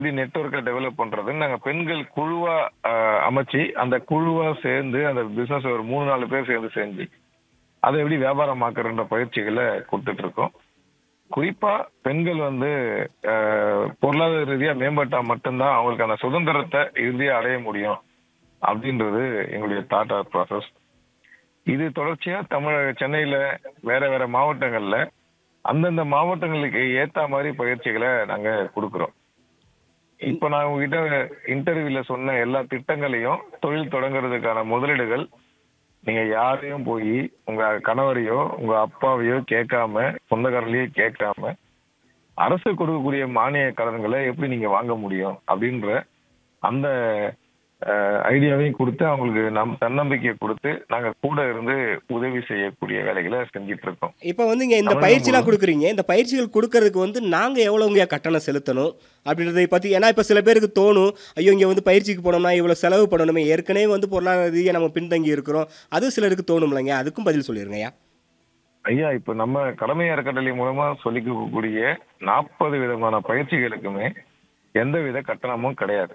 எப்படி நெட்ஒர்க்கை டெவலப் பண்றதுன்னு நாங்க பெண்கள் குழுவா ஆஹ், அமைச்சு அந்த குழுவா சேர்ந்து அந்த பிசினஸ் ஒரு மூணு நாலு பேர் சேர்ந்து செஞ்சு அதை எப்படி வியாபாரமாக்குறன்ற பயிற்சிகளை கொடுத்துட்டு இருக்கோம் குறிப்பா பெண்கள் வந்து ஆஹ், பொருளாதார ரீதியா மேம்பட்டா மட்டும்தான் அவங்களுக்கு அந்த சுதந்திரத்தை இறுதியா அடைய முடியும் அப்படின்றது எங்களுடைய தாட் ப்ராசஸ் இது தொடர்ச்சியா தமிழக சென்னையில வேற வேற மாவட்டங்கள்ல அந்தந்த மாவட்டங்களுக்கு ஏத்த மாதிரி பயிற்சிகளை நாங்க கொடுக்கிறோம் இப்ப நான் உங்ககிட்ட இன்டர்வியூல சொன்ன எல்லா திட்டங்களையும் தொழில் தொடங்குறதுக்கான முதலீடுகள் நீங்க யாரையும் போய் உங்க கணவரையோ உங்க அப்பாவையோ கேட்காம சொந்தக்காரர்களையோ கேட்காம அரசு கொடுக்கக்கூடிய மானிய கடன்களை எப்படி நீங்க வாங்க முடியும் அப்படின்ற அந்த அஹ், ஐடியாவையும் கொடுத்து அவங்களுக்கு நம் தன்னம்பிக்கையை கொடுத்து நாங்க கூட இருந்து உதவி செய்யக்கூடிய வேலைகளை செஞ்சிட்டு இருக்கோம் இப்போ வந்து இங்கே இந்த தமிழகம் பயிற்சிலாம் முழுவதும். கொடுக்குறீங்க இந்த பயிற்சிகள் கொடுக்கறதுக்கு வந்து நாங்கள் எவ்வளோங்க கட்டணம் செலுத்தணும் அப்படின்றதை பற்றி ஏன்னா இப்போ சில பேருக்கு தோணும் ஐயோ இங்கே வந்து பயிற்சிக்கு போனோம்னா இவ்வளோ செலவு பண்ணணுமே ஏற்கனவே வந்து பொருளாதார ரீதியாக நம்ம பின்தங்கி இருக்கிறோம் அது சிலருக்கு தோணும்லங்க அதுக்கும் பதில் சொல்லிருங்கய்யா ஐயா இப்ப நம்ம கடமை அறக்கட்டளை மூலமா சொல்லிக் கொடுக்கக்கூடிய நாற்பது விதமான பயிற்சிகளுக்குமே எந்தவித கட்டணமும் கிடையாது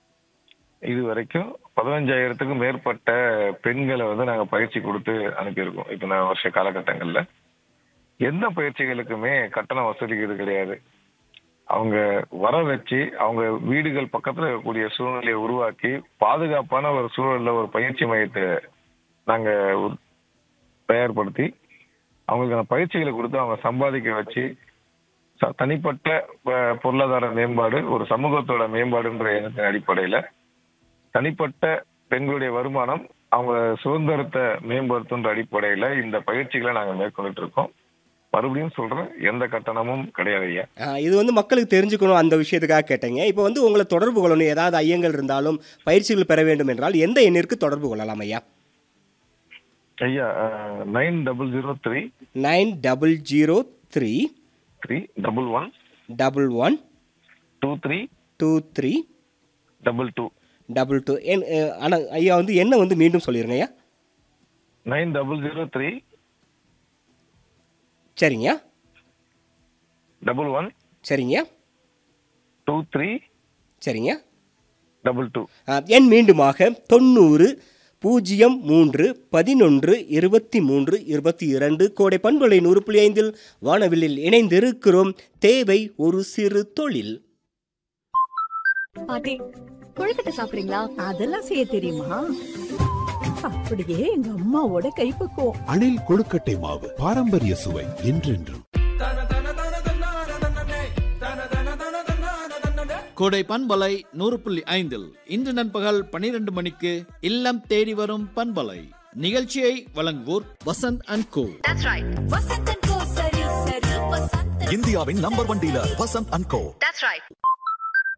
இது வரைக்கும் பதினஞ்சாயிரத்துக்கும் மேற்பட்ட பெண்களை வந்து நாங்க பயிற்சி கொடுத்து அனுப்பியிருக்கோம் இப்ப இந்த வருஷ காலகட்டங்கள்ல எந்த பயிற்சிகளுக்குமே கட்டணம் வசூலிக்கிறது கிடையாது அவங்க வர வச்சு அவங்க வீடுகள் பக்கத்துல இருக்கக்கூடிய சூழ்நிலையை உருவாக்கி பாதுகாப்பான ஒரு சூழல்ல ஒரு பயிற்சி மையத்தை நாங்க உ- தயார்படுத்தி அவங்களுக்கான பயிற்சிகளை கொடுத்து அவங்க சம்பாதிக்க வச்சு ச- தனிப்பட்ட அஹ், பொருளாதார மேம்பாடு ஒரு சமூகத்தோட மேம்பாடுன்ற எண்ணத்தின் அடிப்படையில தனிப்பட்ட பெண்களுடைய வருமானம் அவங்க சுதந்திரத்தை மேம்படுத்துன்ற அடிப்படையில இந்த பயிற்சிகளை நாங்க மேற்கொண்டுட்டு இருக்கோம் மறுபடியும் சொல்றேன் எந்த கட்டணமும் கிடையாது ஐயா ஆ, இது வந்து மக்களுக்கு தெரிஞ்சுக்கணும் அந்த விஷயத்துக்காக கேட்டேங்க இப்போ வந்து உங்களை தொடர்பு கொள்ளணும் ஏதாவது ஐயங்கள் இருந்தாலும் பயிற்சிகள் பெற வேண்டும் என்றால் எந்த எண்ணிற்கு தொடர்பு கொள்ளலாம் ஐயா ஐயா nine double zero three nine double zero three three double one double one two three two three double two double two என் ஆனால் ஐயா வந்து என்ன வந்து மீண்டும் சொல்லிருங்க ஐயா நைன் டபுள் ஜீரோ த்ரீ சரிங்க டபுள் ஒன் சரிங்க டூ த்ரீ சரிங்க டபுள் டூ ஆ, எண் மீண்டுமாக தொண்ணூறு பூஜ்ஜியம் மூன்று பதினொன்று இருபத்தி மூன்று இருபத்தி இரண்டு கோடை பண்புலை நூறு புள்ளி ஐந்தில் வானவில்லில் இணைந்திருக்கிறோம் தேவை ஒரு சிறு தொழில் பாட்டி கொழுக்கட்டை சாப்பிடுறீங்களா அதெல்லாம் செய்ய தெரியுமா அப்படியே எங்க அம்மாவோட கைப்பக்குவம் அணில் கொழுக்கட்டை மாவு பாரம்பரிய சுவை என்றென்றும் கோடை பண்பலை நூறு புள்ளி ஐந்தில் இன்று நண்பகல் பனிரெண்டு மணிக்கு இல்லம் தேடி வரும் பண்பலை நிகழ்ச்சியை வழங்குவோர் வசந்த் அண்ட் கோ இந்தியாவின் number one dealer Vasanth and go